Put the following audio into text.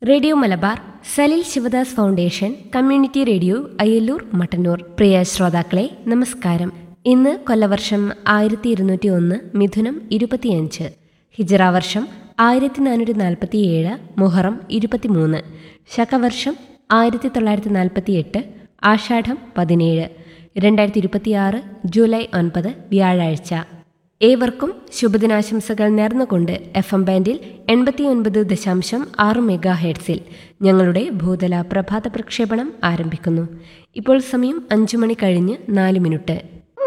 radio Malabar Salil Sivadas foundation community radio Ayyallur Mattannur പ്രിയ ശ്രോതാക്കളെ നമസ്കാരം ഇന്ന് കൊല്ലവർഷം ആയിരത്തി ഇരുന്നൂറ്റി ഒന്ന് മിഥുനം ഇരുപത്തിയഞ്ച് ഹിജറ വർഷം ആയിരത്തി നാനൂറ്റി നാൽപ്പത്തിയേഴ് മുഹറം ഇരുപത്തിമൂന്ന് ശകവർഷം ആയിരത്തി തൊള്ളായിരത്തി നാൽപ്പത്തി എട്ട് ആഷാഢം പതിനേഴ് രണ്ടായിരത്തി ഇരുപത്തിയാറ് ജൂലൈ ഒൻപത് വ്യാഴാഴ്ച ഏവർക്കും ശുഭദിനാശംസകൾ നേർന്നുകൊണ്ട് എഫ് എം ബാൻഡിൽ എൺപത്തിയൊൻപത് ദശാംശം ആറ് മെഗാ ഹെഡ്സിൽ ഞങ്ങളുടെ ഭൂതല പ്രഭാത പ്രക്ഷേപണം ആരംഭിക്കുന്നു ഇപ്പോൾ സമയം അഞ്ചു മണി കഴിഞ്ഞ് നാല് മിനിറ്റ്